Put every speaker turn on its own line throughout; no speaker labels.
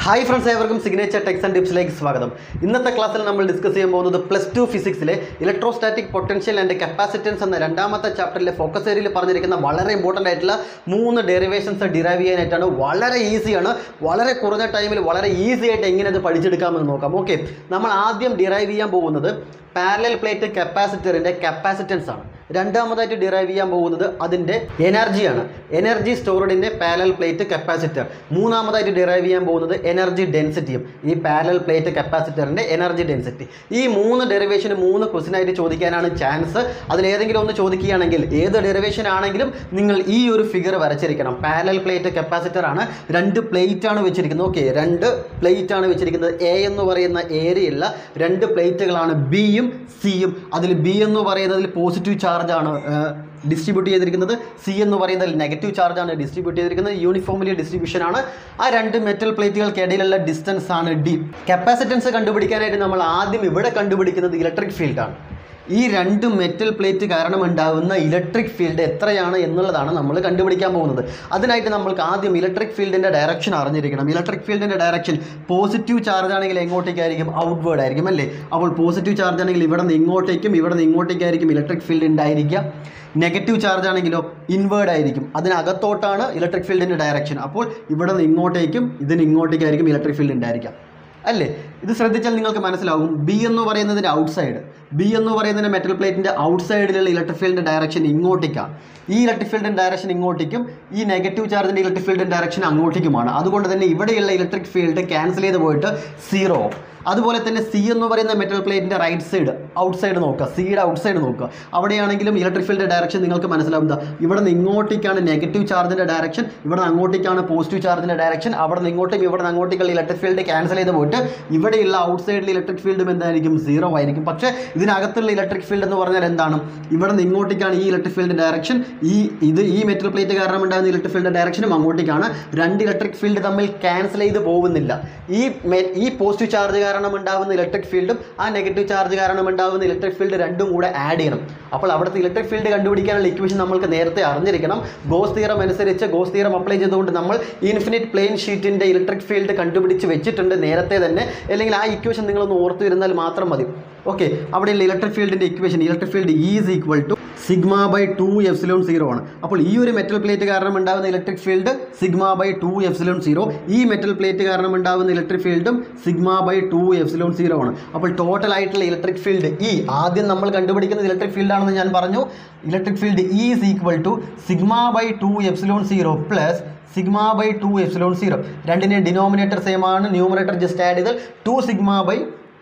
hi friends ഏവർക്കും signature techs and ടിപ്സിലേക്ക് സ്വാഗതം ഇന്നത്തെ ക്ലാസ്സിൽ നമ്മൾ ഡിസ്കസ് ചെയ്യാൻ പോകുന്നത് പ്ലസ് ടു ഫിസിക്സിലെ ഇലക്ട്രോസ്റ്റാറ്റിക് പൊട്ടൻഷ്യൽ ആൻഡ് കപ്പാസിറ്റൻസ് എന്ന രണ്ടാമത്തെ ചാപ്റ്ററിലെ ഫോക്കസ് ഏരിയയിൽ പറഞ്ഞിരിക്കുന്ന വളരെ ഇമ്പോർട്ടൻ്റ് ആയിട്ടുള്ള മൂന്ന് ഡെറിവേഷൻസ് ഡിറൈവ് ചെയ്യാനായിട്ടാണ് വളരെ ഈസിയാണ് വളരെ കുറഞ്ഞ ടൈമിൽ വളരെ ഈസി ആയിട്ട് എങ്ങനെ അത് പഠിച്ചെടുക്കാമെന്ന് നോക്കാം ഓക്കെ നമ്മൾ ആദ്യം ഡിറൈവ് ചെയ്യാൻ പോകുന്നത് പാരലൽ പ്ലേറ്റ് കപ്പാസിറ്ററിൻ്റെ കപ്പാസിറ്റൻസ് ആണ് രണ്ടാമതായിട്ട് ഡിറൈവ് ചെയ്യാൻ പോകുന്നത് അതിൻ്റെ എനർജിയാണ് energy stored in a parallel plate capacitor മൂന്നാമതായിട്ട് ഡിറൈവ് ചെയ്യാൻ പോകുന്നത് എനർജി ഡെൻസിറ്റിയും ഈ പാരലൽ പ്ലേറ്റ് കപ്പാസിറ്ററിൻ്റെ എനർജി ഡെൻസിറ്റി ഈ മൂന്ന് ഡെറിവേഷന് മൂന്ന് ക്വസ്റ്റ്യൻ ആയിട്ട് ചോദിക്കാനാണ് ചാൻസ് അതിലേതെങ്കിലും ഒന്ന് ചോദിക്കുകയാണെങ്കിൽ ഏത് ഡെറിവേഷൻ ആണെങ്കിലും നിങ്ങൾ ഈ ഒരു ഫിഗർ വരച്ചിരിക്കണം പാരലൽ പ്ലേറ്റ് കപ്പാസിറ്റർ ആണ് രണ്ട് പ്ലേറ്റ് ആണ് വെച്ചിരിക്കുന്നത് ഓക്കെ രണ്ട് പ്ലേറ്റ് ആണ് വെച്ചിരിക്കുന്നത് എ എന്ന് പറയുന്ന ഏരിയയുള്ള രണ്ട് പ്ലേറ്റുകളാണ് ബിയും സിയും അതിൽ ബി എന്ന് പറയുന്നതിൽ പോസിറ്റീവ് ചാർജ് ആണ് ഡിസ്ട്രിബ്യൂട്ട് ചെയ്തിരിക്കുന്നത് സി എന്ന് പറയുന്നതിൽ നെഗറ്റീവ് ചാർജ് ആണ് ഡിസ്ട്രിബ്യൂട്ട് ചെയ്തിരിക്കുന്നത് യൂണിഫോംലി ഡിസ്ട്രിബ്യൂഷൻ ആണ് ആ രണ്ട് മെറ്റൽ പ്ലേറ്റുകൾക്കിടയിലുള്ള ഡിസ്റ്റൻസ് ആണ് ഡി കപ്പാസിറ്റൻസ് കണ്ടുപിടിക്കാനായിട്ട് നമ്മൾ ആദ്യം ഇവിടെ കണ്ടുപിടിക്കുന്നത് ഇലക്ട്രിക് ഫീൽഡാണ് ഈ രണ്ട് മെറ്റൽ പ്ലേറ്റ് കാരണം ഉണ്ടാകുന്ന ഇലക്ട്രിക് ഫീൽഡ് എത്രയാണ് എന്നുള്ളതാണ് നമ്മൾ കണ്ടുപിടിക്കാൻ പോകുന്നത് അതിനായിട്ട് നമ്മൾക്ക് ആദ്യം ഇലക്ട്രിക് ഫീൽഡിൻ്റെ ഡയറക്ഷൻ അറിഞ്ഞിരിക്കണം ഇലക്ട്രിക് ഫീൽഡിൻ്റെ ഡയറക്ഷൻ പോസിറ്റീവ് ചാർജ് ആണെങ്കിൽ എങ്ങോട്ടേക്കായിരിക്കും ഔട്ട്വേർഡ് ആയിരിക്കും അല്ലേ അപ്പോൾ പോസിറ്റീവ് ചാർജ് ആണെങ്കിൽ ഇവിടെ നിന്ന് ഇങ്ങോട്ടേക്കും ഇവിടെ നിന്ന് ഇങ്ങോട്ടേക്കായിരിക്കും ഇലക്ട്രിക് ഫീൽഡ് ഉണ്ടായിരിക്കുക നെഗറ്റീവ് ചാർജ് ആണെങ്കിലോ ഇൻവേർഡ് ആയിരിക്കും അതിനകത്തോട്ടാണ് ഇലക്ട്രിക് ഫീൽഡിൻ്റെ ഡയറക്ഷൻ അപ്പോൾ ഇവിടെ നിന്ന് ഇങ്ങോട്ടേക്കും ഇതിന് ഇങ്ങോട്ടേക്കായിരിക്കും ഇലക്ട്രിക് ഫീൽഡ് ഉണ്ടായിരിക്കുക അല്ലേ ഇത് ശ്രദ്ധിച്ചാൽ നിങ്ങൾക്ക് മനസ്സിലാകും ബി എന്ന് പറയുന്നതിൻ്റെ ഔട്ട്സൈഡ് ബി എന്ന് പറയുന്നതിൻ്റെ മെറ്റൽ പ്ലേറ്റിൻ്റെ ഔട്ട്സൈഡിലുള്ള ഇലക്ട്രിക് ഫീൽഡിൻ്റെ ഡയറക്ഷൻ ഇങ്ങോട്ടേക്കാണ് ഈ ഇലക്ട്രിക് ഫീൽഡിൻ്റെ ഡയറക്ഷൻ ഇങ്ങോട്ടേക്കും ഈ നെഗറ്റീവ് ചാർജിൻ്റെ ഇലക്ട്രിക് ഫീൽഡിൻ്റെ ഡയറക്ഷൻ അങ്ങോട്ടേക്കുമാണ് അതുകൊണ്ട് തന്നെ ഇവിടെയുള്ള ഇലക്ട്രിക് ഫീൽഡ് ക്യാൻസൽ ചെയ്ത് പോയിട്ട് സീറോ അതുപോലെ തന്നെ സി എന്ന് പറയുന്ന മെറ്റൽ പ്ലേറ്റിൻ്റെ റൈറ്റ് സൈഡ് ഔട്ട് സൈഡ് നോക്കുക സിയുടെ ഔട്ട് സൈഡ് നോക്കുക അവിടെയാണെങ്കിലും ഇലക്ട്രിക് ഫീൽഡ് ഡയറക്ഷൻ നിങ്ങൾക്ക് മനസ്സിലാവുക ഇവിടെ നിന്ന് ഇങ്ങോട്ടേക്കാണ് നെഗറ്റീവ് ചാർജിൻ്റെ ഡയറക്ഷൻ ഇവിടെ നിന്ന് അങ്ങോട്ടേക്കാണ് പോസിറ്റീവ് ചാർജിൻ്റെ ഡയറക്ഷൻ അവിടെ നിന്ന് ഇങ്ങോട്ടും ഇവിടെ നിന്ന് അങ്ങോട്ടേക്കുള്ള ഇലക്ട്രിക് ഫീൽഡ് ക്യാൻസൽ ചെയ്ത് പോയിട്ട് ഇവിടെയുള്ള ഔട്ട് സൈഡിൽ ഇലക്ട്രിക് ഫീൽഡും എന്തായിരിക്കും സീറോ ആയിരിക്കും പക്ഷേ ഇതിനകത്തുള്ള ഇലക്ട്രിക് ഫീൽഡ് എന്ന് പറഞ്ഞാൽ എന്താണ് ഇവിടെ നിന്ന് ഇങ്ങോട്ടേക്കാണ് ഈ ഇലക്ട്രിക് ഫീൽഡ് ഡയറക്ഷൻ ഈ ഇത് ഈ മെറ്റൽ പ്ലേറ്റ് കാരണം ഉണ്ടാകുന്ന ഇലക്ട്രിക് ഫീൽഡ് ഡയറക്ഷനും അങ്ങോട്ടേക്കാണ് രണ്ട് ഇലക്ട്രിക് ഫീൽഡ് തമ്മിൽ ക്യാൻസൽ ചെയ്ത് പോകുന്നില്ല ഈ മെ- ഈ പോസിറ്റീവ് ചാർജ് കാരണം ഉണ്ടാകുന്ന ഇലക്ട്രിക് ഫീൽഡും ആ നെഗറ്റീവ് ചാർജ് കാരണം ഉണ്ടാകുന്ന ഇലക്ട്രിക് ഫീൽഡ് രണ്ടും കൂടെ ആഡ് ചെയ്യണം അപ്പോൾ അവിടുത്തെ ഇലക്ട്രിക് ഫീൽഡ് കണ്ടുപിടിക്കാനുള്ള ഇക്വേഷൻ നമ്മൾക്ക് നേരത്തെ അറിഞ്ഞിരിക്കണം ഗോസ് തീറം അനുസരിച്ച് ഗോസ് തീറം അപ്ലൈ ചെയ്തുകൊണ്ട് നമ്മൾ ഇൻഫിനിറ്റ് പ്ലെയിൻ ഷീറ്റിൻ്റെ ഇലക്ട്രിക് ഫീൽഡ് കണ്ടുപിടിച്ച് വെച്ചിട്ടുണ്ട് നേരത്തെ തന്നെ അല്ലെങ്കിൽ ആ ഇക്വേഷൻ നിങ്ങളൊന്ന് ഓർത്തു ഇരുന്നാൽ മാത്രം മതി ഓക്കെ അവിടെയുള്ള ഇലക്ട്രിക് ഫീൽഡിൻ്റെ equation electric field is equal to sigma by two epsilon zero ആണ് അപ്പോൾ ഈ ഒരു മെറ്റൽ പ്ലേറ്റ് കാരണം ഉണ്ടാകുന്ന electric field sigma by two epsilon zero ഈ മെറ്റൽ പ്ലേറ്റ് കാരണം ഉണ്ടാകുന്ന ഇലക്ട്രിക് ഫീൽഡും sigma by two epsilon zero ആണ് അപ്പോൾ ടോട്ടൽ ആയിട്ടുള്ള ഇലക്ട്രിക് ഫീൽഡ് ഇ ആദ്യം നമ്മൾ കണ്ടുപിടിക്കുന്നത് ഇലക്ട്രിക് ഫീൽഡ് ആണെന്ന് ഞാൻ പറഞ്ഞു electric field E is equal to sigma by two epsilon zero plus sigma by two epsilon zero രണ്ടിൻ്റെയും ഡിനോമിനേറ്റർ സെയിം ആണ് ന്യൂമറേറ്റർ ജസ്റ്റ് ആഡ് ചെയ്താൽ two sigma by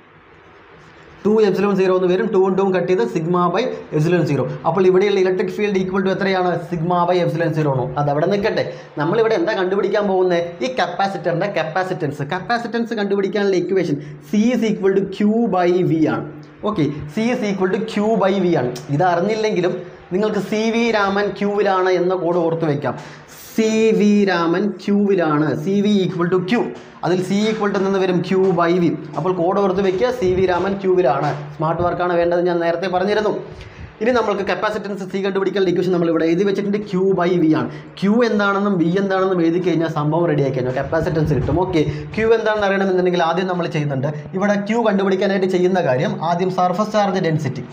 two epsilon zero എന്ന് വരും ടൂവും ടൂവും കട്ട് ചെയ്ത് സിഗ്മ ബൈ എപ്സിലോൺ സീറോ അപ്പോൾ ഇവിടെയുള്ള ഇലക്ട്രിക് ഫീൽഡ് ഈക്വൽ ടു എത്രയാണ് സിഗ്മ ബൈ എപ്സിലോൺ സീറോ ആണോ അത് അവിടെ നിൽക്കട്ടെ നമ്മളിവിടെ എന്താ കണ്ടുപിടിക്കാൻ പോകുന്നത് ഈ കപ്പാസിറ്ററിൻ്റെ കപ്പാസിറ്റൻസ് കപ്പാസിറ്റൻസ് കണ്ടുപിടിക്കാനുള്ള equation C is equal to Q by V ആണ് okay C is equal to Q by V ആണ് ഇത് അറിഞ്ഞില്ലെങ്കിലും നിങ്ങൾക്ക് സി വി രാമൻ ക്യൂവിലാണ് എന്ന കോഡ് ഓർത്ത് വയ്ക്കാം സി വി രാമൻ ക്യൂവിലാണ് C V equal to Q അതിൽ സി ഈക്വൽ ടു നിന്ന് വരും ക്യൂ ബൈ വി അപ്പോൾ കോഡ് ഓർത്ത് വെക്കുക സി വി രാമൻ ക്യൂവിലാണ് സ്മാർട്ട് വർക്കാണ് വേണ്ടത് ഞാൻ നേരത്തെ പറഞ്ഞിരുന്നു ഇനി നമ്മൾക്ക് കപ്പാസിറ്റൻസ് സി കണ്ടുപിടിക്കൽ ഇക്വേഷൻ നമ്മൾ ഇവിടെ എഴുതി വെച്ചിട്ടുണ്ട് ക്യൂ ബൈ വി ആണ് ക്യൂ എന്താണെന്നും വി എന്താണെന്നും എഴുതി കഴിഞ്ഞാൽ സംഭവം റെഡി ആക്കി കഴിഞ്ഞാൽ കപ്പാസിറ്റൻസ് കിട്ടും ഓക്കെ ക്യൂ എന്താണെന്ന് അറിയണമെന്നുണ്ടെങ്കിൽ ആദ്യം നമ്മൾ ചെയ്യുന്നുണ്ട് ഇവിടെ ക്യൂ കണ്ടുപിടിക്കാനായിട്ട് ചെയ്യുന്ന കാര്യം ആദ്യം surface charge density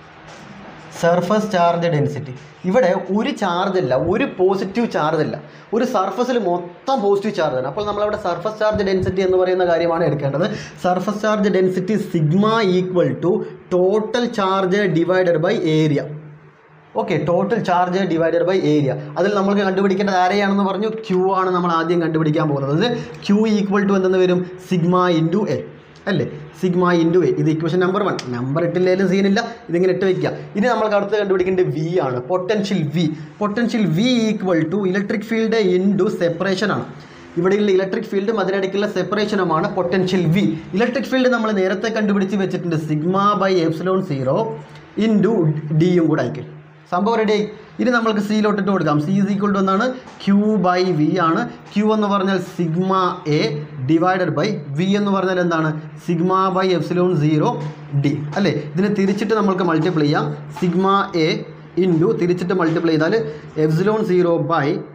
surface charge density ഇവിടെ ഒരു ചാർജ് ഇല്ല ഒരു പോസിറ്റീവ് ചാർജ് ഇല്ല ഒരു സർഫസിൽ മൊത്തം പോസിറ്റീവ് ചാർജ് ആണ് അപ്പോൾ നമ്മളവിടെ സർഫസ് ചാർജ് ഡെൻസിറ്റി എന്ന് പറയുന്ന കാര്യമാണ് എടുക്കേണ്ടത് surface charge density sigma equal to total charge divided by area okay total charge divided by area അതിൽ നമ്മൾക്ക് കണ്ടുപിടിക്കേണ്ടത് ആരെയാണെന്ന് പറഞ്ഞു ക്യൂ ആണ് നമ്മൾ ആദ്യം കണ്ടുപിടിക്കാൻ പോകുന്നത് ക്യൂ ഈക്വൽ ടു എന്തെന്ന് വരും സിഗ്മ ഇൻറ്റു എ അല്ലേ സിഗ്മ ഇൻറ്റു എ ഇത് ഇക്വേഷൻ നമ്പർ വൺ നമ്പർ ഇട്ടില്ലേലും സീനില്ല ഇതിങ്ങനെ ഇട്ട് വെക്കുക ഇനി നമ്മൾക്ക് അടുത്ത് കണ്ടുപിടിക്കേണ്ടത് വി ആണ് potential V potential V equal to electric field into separation ആണ് ഇവിടെയുള്ള ഇലക്ട്രിക് ഫീൽഡും അതിനിടയ്ക്കുള്ള സെപ്പറേഷനുമാണ് പൊട്ടൻഷ്യൽ വി ഇലക്ട്രിക് ഫീൽഡ് നമ്മൾ നേരത്തെ കണ്ടുപിടിച്ച് വെച്ചിട്ടുണ്ട് sigma by epsilon zero into ഡിയും കൂടെ ആയിരിക്കും സംഭവം റെഡി ആയി ഇനി നമ്മൾക്ക് സിയിലോട്ടിട്ട് കൊടുക്കാം സി ഇസ് ഈക്വൽ ടു എന്നാണ് ക്യൂ ബൈ വി ആണ് ക്യൂ എന്ന് പറഞ്ഞാൽ sigma A divided by V എന്ന് പറഞ്ഞാൽ എന്താണ് sigma by epsilon zero D അല്ലേ ഇതിനെ തിരിച്ചിട്ട് നമ്മൾക്ക് മൾട്ടിപ്ലൈ ചെയ്യാം സിഗ്മ എ ഇൻറ്റു തിരിച്ചിട്ട് മൾട്ടിപ്ലൈ ചെയ്താൽ epsilon zero by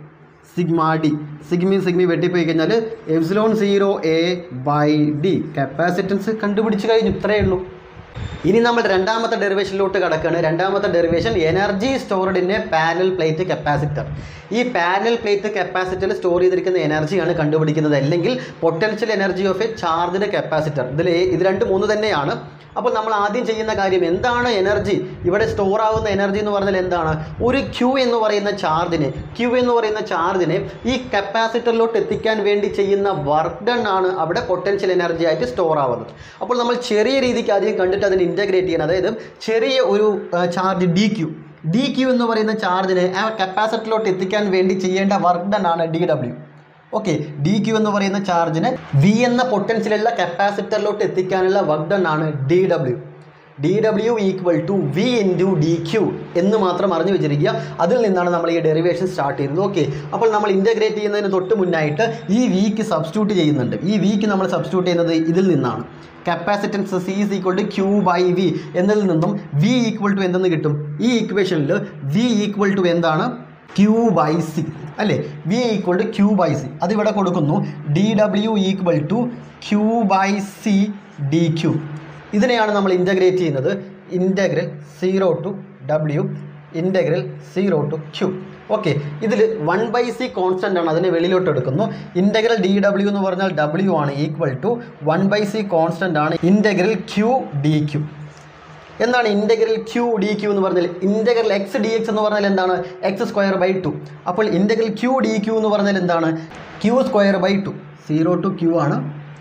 sigma D sigma sigma വെട്ടിപ്പോയി കഴിഞ്ഞാൽ epsilon zero A by D capacitance കണ്ടുപിടിച്ച് കഴിഞ്ഞു ഇത്രയേ ഉള്ളൂ ഇനി നമ്മൾ രണ്ടാമത്തെ ഡെറിവേഷനിലോട്ട് കിടക്കുകയാണ് രണ്ടാമത്തെ derivation energy stored in a panel plate capacitor ഈ പാനൽ പ്ലേറ്റ് കപ്പാസിറ്ററിൽ സ്റ്റോർ ചെയ്തിരിക്കുന്ന എനർജിയാണ് കണ്ടുപിടിക്കുന്നത് അല്ലെങ്കിൽ potential energy of a charged capacitor ഇതിൽ ഇത് രണ്ട് മൂന്ന് തന്നെയാണ് അപ്പോൾ നമ്മൾ ആദ്യം ചെയ്യുന്ന കാര്യം എന്താണ് എനർജി ഇവിടെ സ്റ്റോർ ആകുന്ന എനർജി എന്ന് പറഞ്ഞാൽ എന്താണ് ഒരു ക്യൂ എന്ന് പറയുന്ന ചാർജിനെ ക്യൂ എന്ന് പറയുന്ന ചാർജിനെ ഈ കപ്പാസിറ്ററിലോട്ട് എത്തിക്കാൻ വേണ്ടി ചെയ്യുന്ന വർക്ക് ഡൺ ആണ് അവിടെ പൊട്ടൻഷ്യൽ എനർജി ആയിട്ട് സ്റ്റോർ ആവുന്നത് അപ്പോൾ നമ്മൾ ചെറിയ രീതിക്ക് ആദ്യം കണ്ടിട്ട് അതിനെ ഇൻറ്റഗ്രേറ്റ് ചെയ്യണം അതായത് ചെറിയ ഒരു charge D Q D Q എന്ന് പറയുന്ന ചാർജിനെ ആ കപ്പാസിറ്ററിലോട്ട് എത്തിക്കാൻ വേണ്ടി ചെയ്യേണ്ട വർക്ക് ഡൺ ആണ് D W okay D Q എന്ന് പറയുന്ന ചാർജിനെ വി എന്ന പൊട്ടൻഷ്യലുള്ള കപ്പാസിറ്ററിലോട്ട് എത്തിക്കാനുള്ള വർക്ക് ഡൺ ആണ് D W D W equal to V into D Q എന്ന് മാത്രം അറിഞ്ഞു വെച്ചിരിക്കുക അതിൽ നിന്നാണ് നമ്മൾ ഈ ഡെറിവേഷൻ സ്റ്റാർട്ട് ചെയ്യുന്നത് ഓക്കെ അപ്പോൾ നമ്മൾ ഇൻറ്റഗ്രേറ്റ് ചെയ്യുന്നതിന് തൊട്ട് മുന്നായിട്ട് ഈ വിക്ക് സബ്സ്റ്റിറ്റ്യൂട്ട് ചെയ്യുന്നുണ്ട് ഈ വിക്ക് നമ്മൾ സബ്സ്റ്റിറ്റ്യൂട്ട് ചെയ്യുന്നത് ഇതിൽ നിന്നാണ് capacitance C is equal to Q by V എന്നതിൽ നിന്നും വി ഈക്വൽ ടു എന്തെന്ന് കിട്ടും ഈ ഇക്വേഷനിൽ വി ഈക്വൽ ടു എന്താണ് ക്യൂ ബൈ സി അല്ലേ V equal to Q by C അതിവിടെ കൊടുക്കുന്നു D W equal to Q by C D Q ഇതിനെയാണ് നമ്മൾ ഇൻ്റഗ്രേറ്റ് ചെയ്യുന്നത് integral zero to W integral zero to Q okay ഇതിൽ one by C constant ആണ് അതിനെ വെളിയിലോട്ട് എടുക്കുന്നു ഇൻ്റഗ്രൽ ഡി ഡബ്ല്യു എന്ന് പറഞ്ഞാൽ ഡബ്ല്യു ആണ് equal to one by C constant ആണ് ഇൻ്റഗ്രൽ ക്യൂ ഡി ക്യൂ എന്താണ് ഇൻ്റഗ്രൽ ക്യൂ ഡി ക്യൂ എന്ന് പറഞ്ഞാൽ ഇൻ്റഗ്രൽ എക്സ് ഡി എക്സ് എന്ന് പറഞ്ഞാൽ എന്താണ് എക്സ് സ്ക്വയർ ബൈ ടു അപ്പോൾ ഇൻ്റഗ്രൽ ക്യൂ ഡി ക്യൂ എന്ന് പറഞ്ഞാൽ എന്താണ് Q square by two zero to Q ആണ്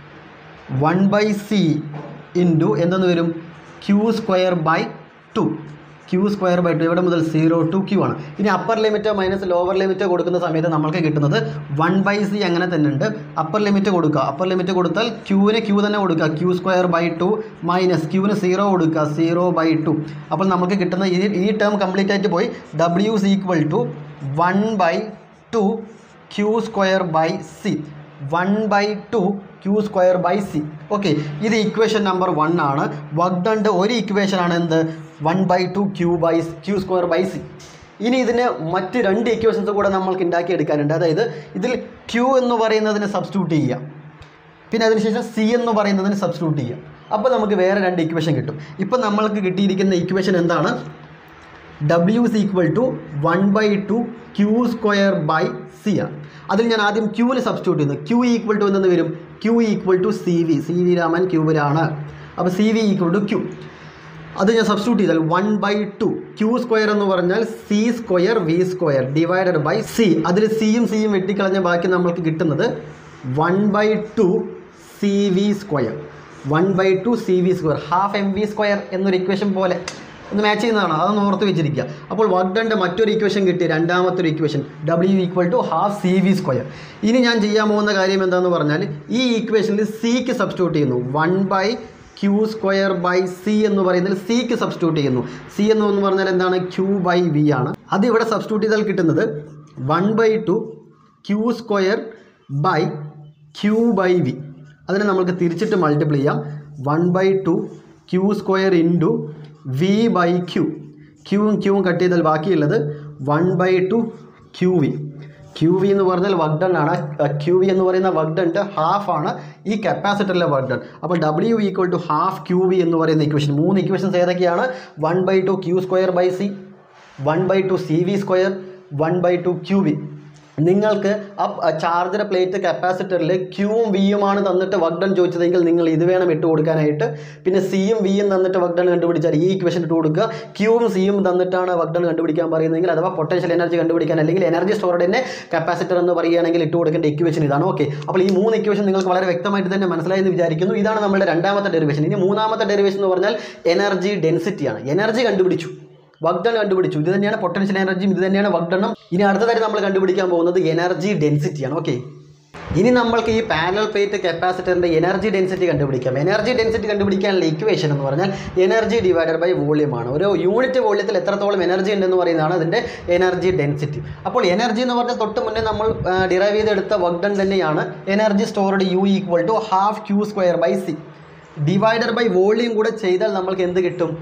വൺ ബൈ സി ഇൻറ്റു എന്തെന്ന് വരും Q square by two Q square by two ഇവിടെ മുതൽ സീറോ ടു ക്യൂ ആണ് ഇനി upper limit minus lower limit കൊടുക്കുന്ന സമയത്ത് നമ്മൾക്ക് കിട്ടുന്നത് വൺ ബൈ സി അങ്ങനെ തന്നെ ഉണ്ട് അപ്പർ ലിമിറ്റ് കൊടുക്കുക അപ്പർ ലിമിറ്റ് കൊടുത്താൽ ക്യൂവിന് ക്യൂ തന്നെ കൊടുക്കുക Q square by two minus ക്യൂവിന് സീറോ കൊടുക്കുക സീറോ ബൈ ടു അപ്പോൾ നമുക്ക് കിട്ടുന്ന ഈ ഈ ടേം കംപ്ലീറ്റ് ആയിട്ട് പോയി W is equal to one by two Q square by C one by two Q square by C okay ഇത് ഇക്വേഷൻ നമ്പർ വൺ ആണ് വർക്ക് ഡണ്ട് ഒരു ഇക്വേഷൻ ആണ് എന്ത് one by two Q by Q square by C ഇനി ഇതിന് മറ്റ് രണ്ട് equations കൂടെ നമ്മൾക്ക് ഉണ്ടാക്കിയെടുക്കാനുണ്ട് അതായത് ഇതിൽ ക്യൂ എന്ന് പറയുന്നതിന് സബ്സ്റ്റിറ്റ്യൂട്ട് ചെയ്യുക പിന്നെ അതിനുശേഷം സി എന്ന് പറയുന്നതിന് സബ്സ്റ്റിറ്റ്യൂട്ട് ചെയ്യുക അപ്പോൾ നമുക്ക് വേറെ രണ്ട് ഇക്വേഷൻ കിട്ടും ഇപ്പോൾ നമ്മൾക്ക് കിട്ടിയിരിക്കുന്ന ഇക്വേഷൻ എന്താണ് W is equal to one by two Q square by C ആണ് അതിൽ ഞാൻ ആദ്യം ക്യൂവിന് സബ്സ്റ്റിറ്റ്യൂട്ട് ചെയ്യുന്നു ക്യൂ ഈക്വൽ ടു എന്തെന്ന് വരും Q equal to C V C V Raman ക്യൂവിലാണ് അപ്പോൾ C V equal to Q അത് ഞാൻ സബ്സ്റ്റിറ്റ്യൂട്ട് ചെയ്താൽ one by two Q square എന്ന് പറഞ്ഞാൽ C square V square divided by C അതിൽ സിയും സിയും വെട്ടിക്കളഞ്ഞ ബാക്കി നമ്മൾക്ക് കിട്ടുന്നത് one by two C V square one by two C V square half M V square എന്നൊരു ഇക്വേഷൻ പോലെ ഒന്ന് മാച്ച് ചെയ്യുന്നതാണ് അതൊന്ന് ഓർത്ത് വെച്ചിരിക്കുക അപ്പോൾ വർക്ക് ഡണ്ട് മറ്റൊരു ഇക്വേഷൻ കിട്ടി രണ്ടാമത്തെ ഒരു equation W equal to half C V square ഇനി ഞാൻ ചെയ്യാൻ പോകുന്ന കാര്യം എന്താണെന്ന് പറഞ്ഞാൽ ഈ ഇക്വേഷനിൽ സിക്ക് സബ്സ്റ്റിറ്റ്യൂട്ട് ചെയ്യുന്നു one by Q square by C എന്ന് പറയുന്നതിൽ സിക്ക് സബ്സ്റ്റിറ്റ്യൂട്ട് ചെയ്യുന്നു സി എന്ന് പറഞ്ഞാൽ എന്താണ് ക്യൂ ബൈ വി ആണ് അത് ഇവിടെ സബ്സ്റ്റിറ്റ്യൂട്ട് ചെയ്താൽ കിട്ടുന്നത് one by two Q square by Q by V അതിനെ നമുക്ക് തിരിച്ചിട്ട് മൾട്ടിപ്ലൈ ചെയ്യാം one by two Q square into V by Q ക്യൂവും ക്യൂവും കട്ട് ചെയ്താൽ ബാക്കിയുള്ളത് one by two Q V Q V എന്ന് പറഞ്ഞാൽ വർക്ക് ഡൺ ആണ് ക്യൂ വി എന്ന് പറയുന്ന വർക്ക് ഡണ്ട് ഹാഫ് ആണ് ഈ കപ്പാസിറ്ററിലെ വർക്ക് ഡൺ അപ്പോൾ W equal to half Q V എന്ന് പറയുന്ന ഇക്വേഷൻ മൂന്ന് ഇക്വേഷൻസ് ഏതൊക്കെയാണ് one by two Q square by C one by two C V square one by two Q V നിങ്ങൾക്ക് ആ ചാർജർ പ്ലേറ്റ് കപ്പാസിറ്ററിൽ ക്യൂവും വിയുമാണ് തന്നിട്ട് വർക്ക് ഡൺ ചോദിച്ചതെങ്കിൽ നിങ്ങൾ ഇത് വേണം ഇട്ട് കൊടുക്കാനായിട്ട് പിന്നെ സിയും വിയും തന്നിട്ട് വർക്ക് ഡൺ കണ്ടുപിടിച്ചാൽ ഈ ഇക്വേഷൻ ഇട്ട് കൊടുക്കുക ക്യൂവും സിയും തന്നിട്ടാണ് വർക്ക് ഡൺ കണ്ടുപിടിക്കാൻ പറയുന്നതെങ്കിൽ അഥവാ പൊട്ടൻഷ്യൽ എനർജി കണ്ടുപിടിക്കാൻ അല്ലെങ്കിൽ എനർജി സ്റ്റോറേഡിനെ കപ്പാസിറ്റർ എന്ന് പറയുകയാണെങ്കിൽ ഇട്ട് കൊടുക്കേണ്ട ഇക്വേഷൻ ഇതാണ് ഓക്കെ അപ്പോൾ ഈ മൂന്ന് ഇക്വേഷൻ നിങ്ങൾക്ക് വളരെ വ്യക്തമായിട്ട് തന്നെ മനസ്സിലായെന്ന് വിചാരിക്കുന്നു ഇതാണ് നമ്മുടെ രണ്ടാമത്തെ ഡെറിവേഷൻ ഇനി മൂന്നാമത്തെ ഡെറിവേഷൻ എന്ന് പറഞ്ഞാൽ എനർജി ഡെൻസിറ്റിയാണ് എനർജി കണ്ടുപിടിച്ചു വർക്ക് ഡൺ കണ്ടുപിടിച്ചു ഇത് തന്നെയാണ് പൊട്ടൻഷ്യൽ എനർജിയും ഇത് തന്നെയാണ് വർക്ക് ഡണ്ണും ഇനി അടുത്തതായിട്ട് നമ്മൾ കണ്ടുപിടിക്കാൻ പോകുന്നത് എനർജി ഡെൻസിറ്റിയാണ് ഓക്കെ ഇനി നമ്മൾക്ക് ഈ പാനൽ പ്ലേറ്റ് കപ്പാസിറ്ററിൻ്റെ എനർജി ഡെൻസിറ്റി കണ്ടുപിടിക്കാം എനർജി ഡെൻസിറ്റി കണ്ടുപിടിക്കാനുള്ള ഇക്വേഷൻ എന്ന് പറഞ്ഞാൽ എനർജി ഡിവൈഡഡ് ബൈ വോളിയമാണ് ഒരു യൂണിറ്റ് വോളിയത്തിൽ എത്രത്തോളം എനർജി ഉണ്ടെന്ന് പറയുന്നതാണ് അതിൻ്റെ എനർജി ഡെൻസിറ്റി അപ്പോൾ എനർജി എന്ന് പറഞ്ഞാൽ തൊട്ട് മുന്നേ നമ്മൾ ഡിറൈവ് ചെയ്തെടുത്ത വർക്ക് ഡൺ തന്നെയാണ് energy stored U equal to half Q square by C divided by volume കൂടെ ചെയ്താൽ നമ്മൾക്ക് എന്ത് കിട്ടും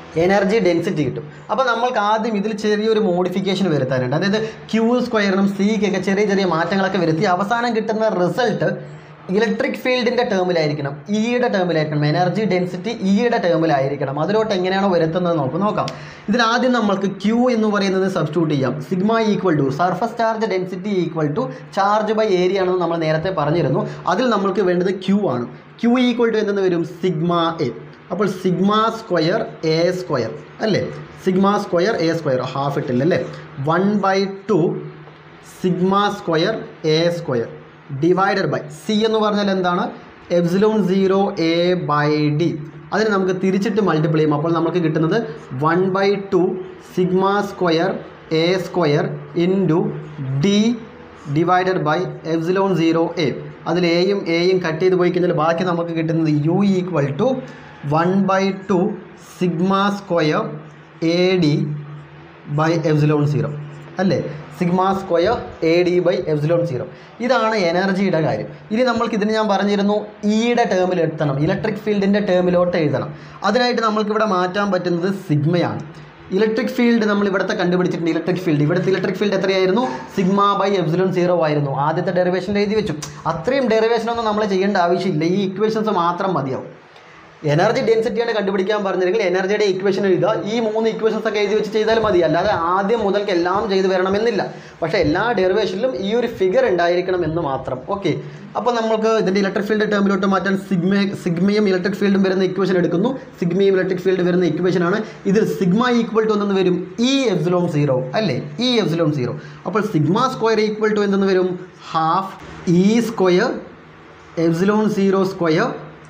എനർജി ഡെൻസിറ്റി കിട്ടും അപ്പോൾ നമ്മൾക്ക് ആദ്യം ഇതിൽ ചെറിയൊരു മോഡിഫിക്കേഷൻ വരുത്താനുണ്ട് അതായത് ക്യൂ സ്ക്വയറിനും സിക്കൊക്കെ ചെറിയ ചെറിയ മാറ്റങ്ങളൊക്കെ വരുത്തി അവസാനം കിട്ടുന്ന റിസൾട്ട് ഇലക്ട്രിക് ഫീൽഡിൻ്റെ ടേമിലായിരിക്കണം ഇയുടെ ടേമിലായിരിക്കണം എനർജി ഡെൻസിറ്റി ഇയുടെ ടേമിലായിരിക്കണം അതിലോട്ട് എങ്ങനെയാണോ വരുത്തുന്നത് നമുക്ക് നോക്കാം ഇതിൽ ആദ്യം നമ്മൾക്ക് ക്യൂ എന്ന് പറയുന്നത് സബ്സ്റ്റിറ്റ്യൂട്ട് ചെയ്യാം sigma equal to surface charge density equal to charge by area ആണെന്ന് നമ്മൾ നേരത്തെ പറഞ്ഞിരുന്നു അതിൽ നമ്മൾക്ക് വേണ്ടത് ക്യൂ ആണ് ക്യൂ ഈക്വൽ ടു എന്തെന്ന് വരും സിഗ്മ എ അപ്പോൾ സിഗ്മ സ്ക്വയർ എ സ്ക്വയർ അല്ലേ sigma square A square half ഇട്ടില്ല അല്ലേ one by two sigma square A square divided by C എന്ന് പറഞ്ഞാൽ എന്താണ് epsilon zero A by D അതിന് നമുക്ക് തിരിച്ചിട്ട് മൾട്ടിപ്പിൾ ചെയ്യും അപ്പോൾ നമുക്ക് കിട്ടുന്നത് one by two sigma square A square into D divided by epsilon zero A അതിൽ എയും എയും കട്ട് ചെയ്ത് പോയി കഴിഞ്ഞാൽ ബാക്കി നമുക്ക് കിട്ടുന്നത് U equal to one by two sigma square A D by epsilon zero അല്ലേ sigma square A D by epsilon zero ഇതാണ് എനർജിയുടെ കാര്യം ഇനി നമ്മൾക്ക് ഇതിന് ഞാൻ പറഞ്ഞിരുന്നു ഇയുടെ ടേമിൽ എത്തണം ഇലക്ട്രിക് ഫീൽഡിൻ്റെ ടേമിലോട്ട് എഴുതണം അതിനായിട്ട് നമ്മൾക്ക് ഇവിടെ മാറ്റാൻ പറ്റുന്നത് സിഗ്മയാണ് ഇലക്ട്രിക് ഫീൽഡ് നമ്മൾ ഇവിടുത്തെ കണ്ടുപിടിച്ചിട്ടുണ്ട് ഇലക്ട്രിക് ഫീൽഡ് ഇവിടുത്തെ ഇലക്ട്രിക് ഫീൽഡ് എത്രയായിരുന്നു സിഗ്മ ബൈ എഫ്സിലോൺ സീറോ ആയിരുന്നു ആദ്യത്തെ ഡെറിവേഷനിൽ എഴുതി വെച്ചു അത്രയും ഡെറിവേഷനൊന്നും നമ്മൾ ചെയ്യേണ്ട ആവശ്യമില്ല ഈ ഇക്വേഷൻസ് മാത്രം മതിയാവും എനർജി ഡെൻസിറ്റിയാണ് കണ്ടുപിടിക്കാൻ പറഞ്ഞിരുന്നെങ്കിൽ എനർജിയുടെ ഇക്വേഷൻ എഴുതുക ഈ മൂന്ന് ഇക്വേഷൻസ് ഒക്കെ എഴുതി വെച്ച് ചെയ്താൽ മതി അല്ലാതെ ആദ്യം മുതൽക്ക് എല്ലാം ചെയ്തു വരണമെന്നില്ല പക്ഷേ എല്ലാ ഡെറിവേഷനിലും ഈ ഒരു ഫിഗർ ഉണ്ടായിരിക്കണം എന്ന് മാത്രം ഓക്കെ അപ്പോൾ നമുക്ക് ഇതിൻ്റെ ഇലക്ട്രിക് ഫീൽഡ് ടേമിലോട്ട് മാറ്റാൻ സിഗ്മ സിഗ്മയും ഇലക്ട്രിക് ഫീൽഡും വരുന്ന ഇക്വേഷൻ എടുക്കുന്നു സിഗ്മയും ഇലക്ട്രിക് ഫീൽഡ് വരുന്ന ഇക്വേഷൻ ആണ് ഇതിൽ സിഗ്മ ഈക്വൽ ടു എന്തെന്ന് വരും ഇ എഫ്സിലോൺ സീറോ അല്ലേ ഇ എഫ്സിലോൺ സീറോ അപ്പോൾ സിഗ്മ സ്ക്വയർ ഈക്വൽ ടു എന്തെന്ന് വരും half E square epsilon zero square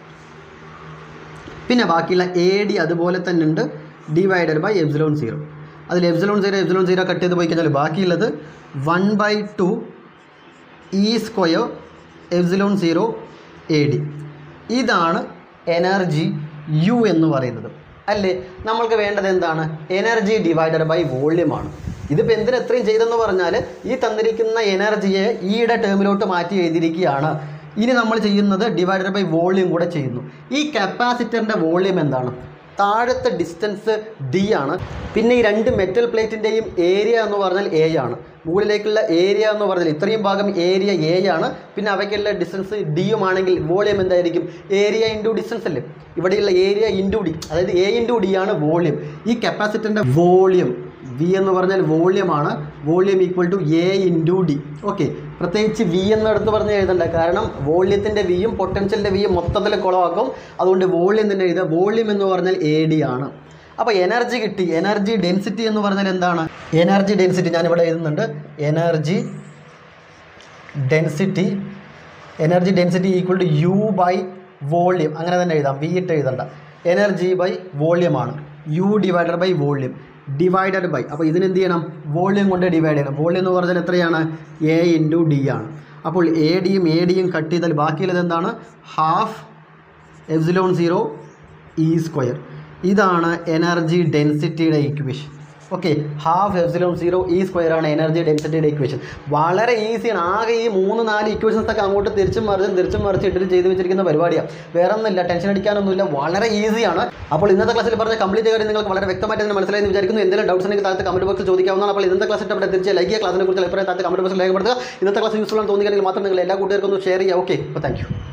പിന്നെ ബാക്കിയുള്ള എ ഡി അതുപോലെ തന്നെ ഉണ്ട് ഡിവൈഡഡ് ബൈ എബ്സിലോൺ സീറോ അതിൽ epsilon zero epsilon zero cut ചെയ്ത് പോയി കഴിഞ്ഞാൽ ബാക്കിയുള്ളത് one by two E square epsilon zero A D ഇതാണ് എനർജി യു എന്ന് പറയുന്നത് അല്ലേ നമ്മൾക്ക് വേണ്ടത് എന്താണ് എനർജി ഡിവൈഡഡ് ബൈ വോള്യമാണ് ഇതിപ്പോൾ എന്തിന് എത്രയും ചെയ്തെന്ന് പറഞ്ഞാൽ ഈ തന്നിരിക്കുന്ന എനർജിയെ ഈയുടെ ടേമിലോട്ട് മാറ്റി എഴുതിയിരിക്കുകയാണ് ഇനി നമ്മൾ ചെയ്യുന്നത് ഡിവൈഡഡ് ബൈ വോള്യൂം കൂടെ ചെയ്യുന്നു ഈ കപ്പാസിറ്ററിൻ്റെ വോള്യൂം എന്താണ് താഴത്തെ ഡിസ്റ്റൻസ് ഡി ആണ് പിന്നെ ഈ രണ്ട് മെറ്റൽ പ്ലേറ്റിൻ്റെയും ഏരിയ എന്ന് പറഞ്ഞാൽ എ ആണ് മുകളിലേക്കുള്ള ഏരിയ എന്ന് പറഞ്ഞാൽ ഇത്രയും ഭാഗം ഏരിയ എ ആണ് പിന്നെ അവയ്ക്കുള്ള ഡിസ്റ്റൻസ് ഡിയും ആണെങ്കിൽ വോളിയം എന്തായിരിക്കും ഏരിയ ഇൻറ്റു ഡിസ്റ്റൻസ് അല്ലേ ഇവിടെയുള്ള ഏരിയ ഇൻറ്റു ഡി അതായത് എ ഇൻറ്റു ഡി ആണ് വോളിയം ഈ കപ്പാസിറ്ററിൻ്റെ വോളിയം വി എന്ന് പറഞ്ഞാൽ വോള്യമാണ് volume equal to A into D okay പ്രത്യേകിച്ച് വി എന്നെടുത്ത് പറഞ്ഞ് എഴുതണ്ട കാരണം വോള്യത്തിൻ്റെ വിയും പൊട്ടൻഷ്യലിൻ്റെ വിയും മൊത്തത്തിൽ കുളമാക്കും അതുകൊണ്ട് വോള്യം തന്നെ എഴുതുക വോള്യം എന്ന് പറഞ്ഞാൽ എ ഡി ആണ് അപ്പോൾ എനർജി കിട്ടി എനർജി ഡെൻസിറ്റി എന്ന് പറഞ്ഞാൽ എന്താണ് എനർജി ഡെൻസിറ്റി ഞാനിവിടെ എഴുതുന്നുണ്ട് energy density energy density equal to U by volume അങ്ങനെ തന്നെ എഴുതാം വി ഇട്ട് എഴുതണ്ട എനർജി ബൈ വോള്യമാണ് U divided by volume divided by അപ്പോൾ ഇതിന് എന്ത് ചെയ്യണം വോള്യം കൊണ്ട് ഡിവൈഡ് ചെയ്യണം വോള്യം എന്ന് പറഞ്ഞാൽ എത്രയാണ് എ ഇൻറ്റു ഡി ആണ് അപ്പോൾ എ ഡിയും എ ഡിയും കട്ട് ചെയ്താൽ ബാക്കിയുള്ളത് എന്താണ് half epsilon zero E square ഇതാണ് എനർജി ഡെൻസിറ്റിയുടെ equation okay half epsilon zero E square ആണ് എനർജി ഡെൻസിറ്റിയുടെ ഇക്വേഷൻ വളരെ ഈസിയാണ് ആകെ ഈ മൂന്ന് നാല് ഇക്വേഷൻസ് ഒക്കെ അങ്ങോട്ട് തിരിച്ചും മറിച്ചും തിരിച്ചും മറിച്ച് ഇട്ടിട്ട് ചെയ്ത് വെച്ചിരിക്കുന്ന പരിപാടിയാണ് വേറെ ഒന്നുമില്ല ടെൻഷൻ അടിക്കാനൊന്നുമില്ല വളരെ ഈസിയാണ് അപ്പോൾ ഇന്നത്തെ ക്ലാസ്സിൽ പറഞ്ഞ കംപ്ലീറ്റ് കാര്യം നിങ്ങൾക്ക് വളരെ വ്യക്തമായിട്ട് തന്നെ മനസ്സിലായി എന്ന് വിചാരിക്കുന്നു എന്തെങ്കിലും ഡൗട്ട്സ് ഉണ്ടെങ്കിൽ താഴത്തെ കമന്റ് ബോക്സിൽ ചോദിക്കാവുന്നതാണ് അപ്പോൾ ഇന്നത്തെ ക്ലാസ്സിൽ അവിടെ തിരിച്ച് ലൈക്ക് ചെയ്യുക ക്ലാസ്സിനെ കുറിച്ച് അഭിപ്രായം താഴത്തെ കമന്റ് ബോക്സിൽ രേഖപ്പെടുത്തുക ഇന്നത്തെ ക്ലാസ് യൂസ്ഫുൾ ആണ് തോന്നിയെങ്കിൽ മാത്രം നിങ്ങൾ എല്ലാ കൂട്ടുകാർക്കും ഒന്ന് ഷെയർ ചെയ്യുക ഓക്കെ അപ്പോൾ താങ്ക് യു